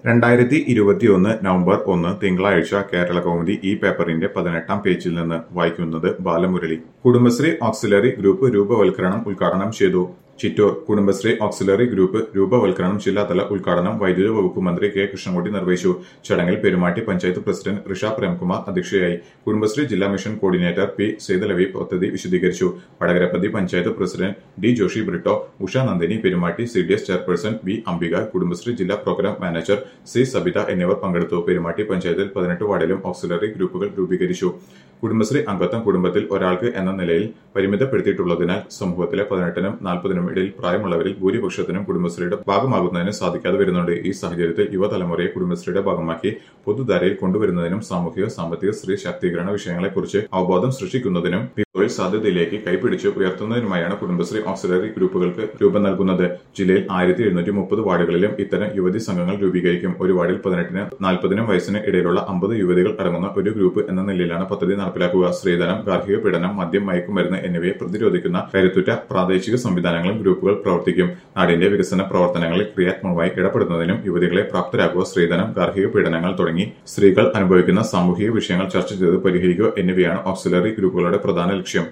രണ്ടായിരത്തി ഇരുപത്തിയൊന്ന് നവംബർ ഒന്ന് തിങ്കളാഴ്ച കേരള കൗമുദി ഈ പേപ്പറിന്റെ പതിനെട്ടാം പേജിൽ നിന്ന് വായിക്കുന്നത് ബാലമുരളി കുടുംബശ്രീ ഓക്സിലറി ഗ്രൂപ്പ് രൂപവൽക്കരണം ഉദ്ഘാടനം ചെയ്തു ചിറ്റൂർ കുടുംബശ്രീ ഓക്സിലറി ഗ്രൂപ്പ് രൂപവൽക്കരണം ജില്ലാതല ഉദ്ഘാടനം വൈദ്യുതി വകുപ്പ് മന്ത്രി കെ കൃഷ്ണൻകുട്ടി നിർവഹിച്ചു ചടങ്ങിൽ പെരുമാട്ടി പഞ്ചായത്ത് പ്രസിഡന്റ് ഋഷ പ്രേംകുമാർ അധ്യക്ഷയായി കുടുംബശ്രീ ജില്ലാ മിഷൻ കോർഡിനേറ്റർ പി സേതലവി പദ്ധതി വിശദീകരിച്ചു Vadakarapathy panchayat president D Joshy Britto Usha Nandini Perumatty C D S chairperson V Ambika Kudumbashree ജില്ലാ പ്രോഗ്രാം മാനേജർ സി സബിത എന്നിവർ പങ്കെടുത്തു പെരുമാട്ടി പഞ്ചായത്തിൽ പതിനെട്ട് വാർഡിലും ഓക്സിലറി ഗ്രൂപ്പുകൾ രൂപീകരിച്ചു കുടുംബശ്രീ അംഗത്വം കുടുംബത്തിൽ ഒരാൾക്ക് എന്ന നിലയിൽ പരിമിതപ്പെടുത്തിയിട്ടുള്ളതിനാൽ സമൂഹത്തിലെ പതിനെട്ടിനും നാൽപ്പതിനും ഇടയിൽ പ്രായമുള്ളവരിൽ ഭൂരിപക്ഷത്തിനും കുടുംബശ്രീയുടെ ഭാഗമാകുന്നതിന് സാധിക്കാതെ വരുന്നുണ്ട് ഈ സാഹചര്യത്തിൽ യുവതലമുറയെ കുടുംബശ്രീയുടെ ഭാഗമാക്കി പൊതുധാരയിൽ കൊണ്ടുവരുന്നതിനും സാമൂഹിക സാമ്പത്തിക സ്ത്രീ ശാക്തീകരണ വിഷയങ്ങളെക്കുറിച്ച് അവബോധം സൃഷ്ടിക്കുന്നതിനും തൊഴിൽ സാധ്യതയിലേക്ക് കൈപിടിച്ച് ഉയർത്തുന്നതിനുമായാണ് കുടുംബശ്രീ ഓക്സിലറി ഗ്രൂപ്പുകൾക്ക് രൂപം നൽകുന്നത് ജില്ലയിൽ ആയിരത്തി എഴുന്നൂറ്റി മുപ്പത് വാർഡുകളിലും ഇത്തരം യുവതി സംഘങ്ങൾ രൂപീകരിക്കും ഒരു വാർഡിൽ പതിനെട്ടിന് നാൽപ്പതിനും വയസ്സിന് ഇടയിലുള്ള അമ്പത് യുവതികൾ അടങ്ങുന്ന ഒരു ഗ്രൂപ്പ് എന്ന നിലയിലാണ് പദ്ധതി നടപ്പിലാക്കുക സ്ത്രീധനം ഗാർഹിക പീഡനം മദ്യം മയക്കുമരുന്ന് എന്നിവയെ പ്രതിരോധിക്കുന്ന കരുത്തുറ്റ പ്രാദേശിക സംവിധാനങ്ങളും ഗ്രൂപ്പുകൾ പ്രവർത്തിക്കും നാടിന്റെ വികസന പ്രവർത്തനങ്ങളിൽ ക്രിയാത്മകമായി ഇടപെടുന്നതിനും യുവതികളെ പ്രാപ്തരാക്കുക സ്ത്രീധനം ഗാർഹിക പീഡനങ്ങൾ തുടങ്ങി സ്ത്രീകൾ അനുഭവിക്കുന്ന സാമൂഹിക വിഷയങ്ങൾ ചർച്ച ചെയ്ത് പരിഹരിക്കുക എന്നിവയാണ് ഓക്സിലറി ഗ്രൂപ്പുകളുടെ പ്രധാന ലക്ഷ്യം